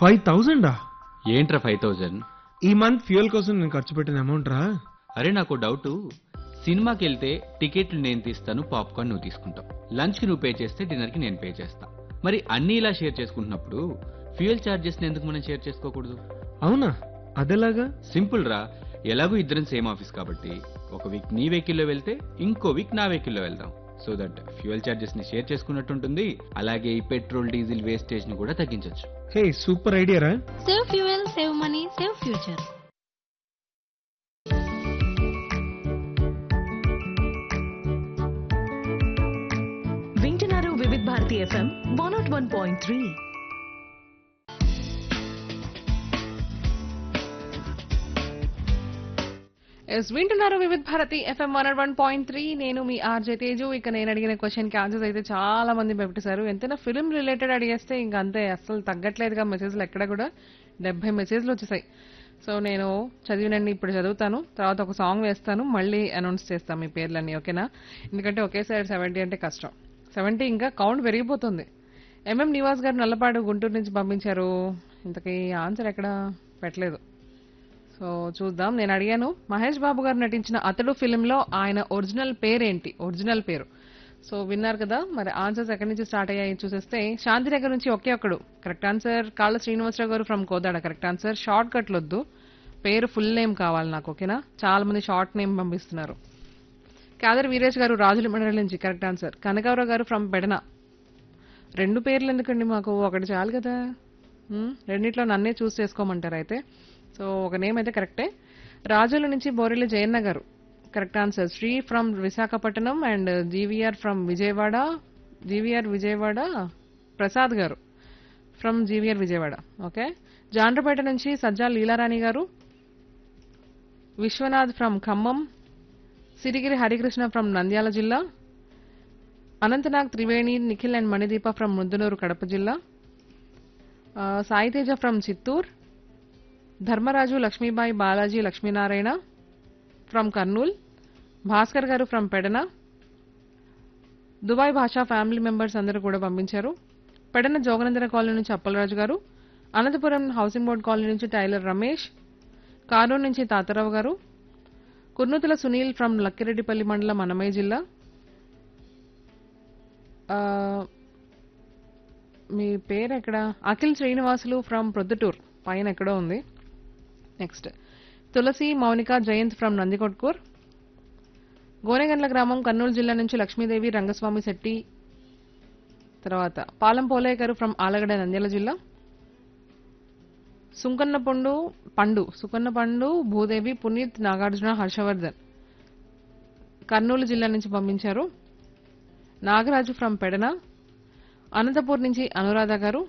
five థౌజండా ఏంట్రా five thousand ఈ మంత్ ఫ్యూయల్ కోసం నేను ఖర్చు పెట్టిన అమౌంట్ రా అరే నాకు డౌట్ సినిమాకి వెళ్తే టికెట్లు నేను తీస్తాను పాప్కార్న్ నువ్వు తీసుకుంటావు లంచ్ కి నువ్వు పే చేస్తే డిన్నర్ కి నేను పే చేస్తా మరి అన్ని ఇలా షేర్ చేసుకుంటున్నప్పుడు ఫ్యూయల్ చార్జెస్ ఎందుకు మనం షేర్ చేసుకోకూడదు అవునా అదెలాగా సింపుల్ రా ఎలాగో ఇద్దరం సేమ్ ఆఫీస్ కాబట్టి ఒక వీక్ నీ వెహికల్లో వెళ్తే ఇంకో వీక్ నా వెహికల్లో వెళ్దాం సో దట్ ఫ్యూయల్ చార్జెస్ ని షేర్ చేసుకున్నట్టు ఉంటుంది అలాగే ఈ పెట్రోల్ డీజిల్ వేస్టేజ్ ని కూడా తగ్గించవచ్చు హే సూపర్ ఐడియా రా save fuel save money save future వింటున్నారు Vividh Bharati F M one naught one point three S వింటున్నారు Vividh Bharati F M one one point three నేను మీ ఆర్జే తేజు ఇక నేను అడిగిన క్వశ్చన్ కి ఆన్సర్స్ అయితే చాలా మంది పెట్టేశారు ఎంతైనా ఫిల్మ్ రిలేటెడ్ అడిగేస్తే ఇంక అంతే అసలు తగ్గట్లేదుగా మెసేజ్లు ఎక్కడ కూడా డెబ్బై మెసేజ్లు వచ్చేసాయి సో నేను చదివినండి ఇప్పుడు చదువుతాను తర్వాత ఒక సాంగ్ వేస్తాను మళ్ళీ అనౌన్స్ చేస్తాను మీ పేర్లన్నీ ఓకేనా ఎందుకంటే ఒకేసారి సెవెంటీ అంటే కష్టం సెవెంటీ ఇంకా కౌంట్ పెరిగిపోతుంది ఎంఎం నివాస్ గారు నల్లపాడు గుంటూరు నుంచి పంపించారు ఇంతకీ ఆన్సర్ ఎక్కడ పెట్టలేదు సో చూద్దాం నేను అడిగాను మహేష్ బాబు గారు నటించిన అతడు ఫిలింలో ఆయన ఒరిజినల్ పేరేంటి ఒరిజినల్ పేరు సో విన్నారు కదా మరి ఆన్సర్స్ ఎక్కడి నుంచి స్టార్ట్ అయ్యాయి చూసేస్తే శాంతి దగ్గర నుంచి ఒకే ఒక్కడు కరెక్ట్ ఆన్సర్ కాళ్ళ శ్రీనివాసరావు గారు from Kodada correct answer short కట్లు వద్దు పేరు ఫుల్ నేమ్ కావాలి నాకు ఓకేనా చాలా మంది షార్ట్ నేమ్ పంపిస్తున్నారు కాదర్ వీరేష్ గారు రాజుల మండలి నుంచి కరెక్ట్ ఆన్సర్ కనకవరావు గారు ఫ్రమ్ బెడన రెండు పేర్లు ఎందుకండి మాకు ఒకటి చాలు కదా మ్మ్, రెండిట్లో నన్నే చూస్ చేసుకోమంటారు అయితే సో ఒక నేమ్ అయితే కరెక్టే రాజుల నుంచి బోరెల్లి జయన్న గారు correct answer Shri from Visakhapatnam and G V R from Vijayawada G V R Vijayawada Prasad గారు from G V R Vijayawada okay Jandrapeta నుంచి సజ్జా లీలారాణి గారు విశ్వనాథ్ ఫ్రమ్ ఖమ్మం సిరిగిరి హరికృష్ణ ఫ్రమ్ నంద్యాల జిల్లా అనంతనాగ్ త్రివేణి నిఖిల్ అండ్ మణిదీప ఫ్రమ్ ముద్దునూరు కడప జిల్లా ఆ, సాయితేజ ఫ్రమ్ చిత్తూర్ ధర్మరాజు లక్ష్మీబాయి బాలాజీ లక్ష్మీనారాయణ ఫ్రమ్ కర్నూల్ భాస్కర్ గారు from Pedana Dubai Basha family members అందరూ కూడా పంపించారు పెడన జోగనందన కాలనీ నుంచి అప్పలరాజు గారు అనంతపురం హౌసింగ్ బోర్డ్ కాలనీ నుంచి టైలర్ రమేష్ కానూరు నుంచి తాతారావు గారు కుర్నూతుల సునీల్ ఫ్రమ్ లక్కిరెడ్డిపల్లి మండలం అన్నమయ్య జిల్లా ఆ, మీ పేరు ఎక్కడ అఖిల్ శ్రీనివాసులు ఫ్రమ్ ప్రొద్దుటూర్ పైన ఎక్కడో ఉంది నెక్స్ట్ తులసి మౌనిక జయంత్ ఫ్రమ్ నందికొట్కూర్ గోనెగండ్ల గ్రామం కర్నూలు జిల్లా నుంచి లక్ష్మీదేవి రంగస్వామి శెట్టి తర్వాత పాలం పోలయ్య గారు ఫ్రమ్ ఆలగడ నంద్యాల జిల్లా సుంకన్న పండు పండు సుకన్న పండు భూదేవి పునీత్ నాగార్జున హర్షవర్ధన్ కర్నూలు జిల్లా నుంచి పంపించారు నాగరాజు ఫ్రమ్ పెడన అనంతపూర్ నుంచి అనురాధ గారు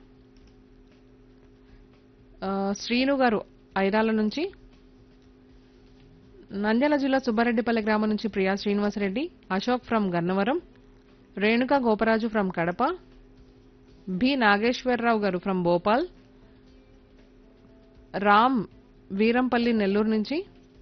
ఆ, శ్రీను గారు ఐరాల నుంచి నంద్యాల జిల్లా సుబ్బారెడ్డిపల్లి గ్రామం నుంచి Priya Srinivasareddy Ashok from Gannavaram Renuka Goparaju from Kadapa B Nageswararao గారు ఫ్రమ్ భోపాల్ రామ్ వీరంపల్లి నెల్లూరు నుంచి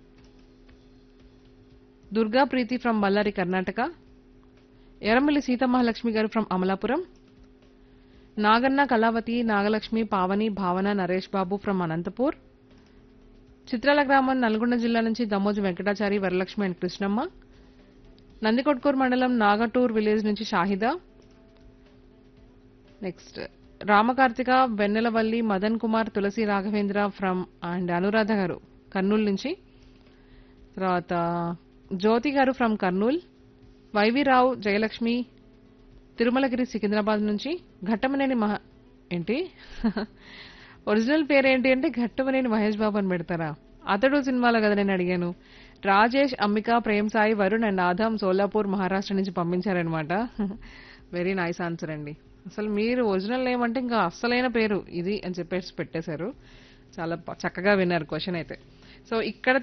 దుర్గా ప్రీతి ఫ్రమ్ బళ్ళారి కర్ణాటక ఎర్రమల్లి సీతమహాలక్ష్మి గారు from Amalapuram Naganna Kalavathi Nagalakshmi Pavani Bhavana Naresh Babu from Anantapur చిత్రాల గ్రామం నల్గొండ జిల్లా నుంచి దమ్మోజు వెంకటాచారి వరలక్ష్మి అండ్ కృష్ణమ్మ నందికొట్కూరు మండలం నాగటూర్ విలేజ్ నుంచి Shahida next Ramakarthika Vennelavalli Madan Kumar Tulasi Raghavendra from and Anuradha గారు కర్నూలు నుంచి తర్వాత జ్యోతి గారు ఫ్రమ్ కర్నూల్ వైవి రావు జయలక్ష్మి తిరుమలగిరి సికింద్రాబాద్ నుంచి ఘట్టమనేని మహ ఏంటి ఒరిజినల్ పేరు ఏంటి అంటే ఘట్టమనేని మహేష్ బాబు అని పెడతారా అతడు సినిమాలో కదా నేను అడిగాను రాజేష్ అంబిక ప్రేమ్ సాయి వరుణ్ అండ్ ఆదాం సోలాపూర్ మహారాష్ట్ర నుంచి పంపించారనమాట వెరీ నైస్ ఆన్సర్ అండి అసలు మీరు ఒరిజినల్ నేమ్ అంటే ఇంకా అస్సలైన పేరు ఇది అని చెప్పేసి పెట్టేశారు చాలా ప- చక్కగా విన్నారు క్వశ్చన్ అయితే సో ఇక్కడ